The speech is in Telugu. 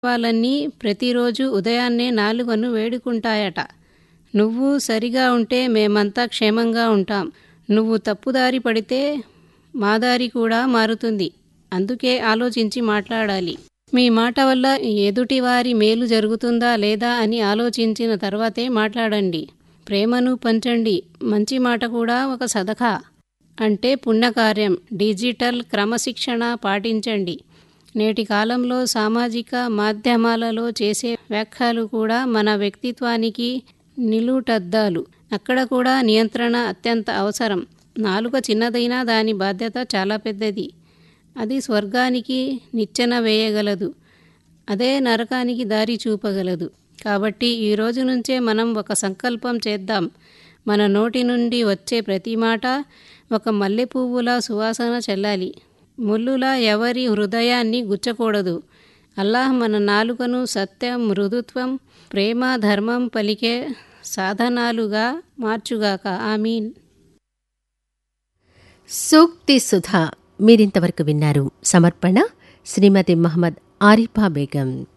వాళ్ళన్నీ ప్రతిరోజు ఉదయాన్నే నాలుగను వేడుకుంటాయట నువ్వు సరిగా ఉంటే మేమంతా క్షేమంగా ఉంటాం నువ్వు తప్పుదారి పడితే మా దారి కూడా మారుతుంది అందుకే ఆలోచించి మాట్లాడాలి మీ మాట వల్ల ఎదుటివారి మేలు జరుగుతుందా లేదా అని ఆలోచించిన తర్వాతే మాట్లాడండి ప్రేమను పంచండి మంచి మాట కూడా ఒక సదఖా అంటే పుణ్యకార్యం డిజిటల్ క్రమశిక్షణ పాటించండి నేటి కాలంలో సామాజిక మాధ్యమాలలో చేసే వ్యాఖ్యలు కూడా మన వ్యక్తిత్వానికి నిలుటద్దాలు అక్కడ కూడా నియంత్రణ అత్యంత అవసరం నాలుక చిన్నదైనా దాని బాధ్యత చాలా పెద్దది అది స్వర్గానికి నిచ్చెన వేయగలదు అదే నరకానికి దారి చూపగలదు కాబట్టి ఈ రోజు నుంచే మనం ఒక సంకల్పం చేద్దాం మన నోటి నుండి వచ్చే ప్రతి మాట ఒక మల్లె పువ్వులా సువాసన చెల్లాలి ముల్లులా ఎవరి హృదయాన్ని గుచ్చకూడదు అల్లాహ్ మన నాలుకను సత్యం మృదుత్వం ప్రేమ ధర్మం పలికే సాధనాలుగా మార్చుగాక ఆమీన్ సూక్తి సుధ మీరింతవరకు విన్నారు సమర్పణ శ్రీమతి మహమ్మద్ ఆరిఫా బేగం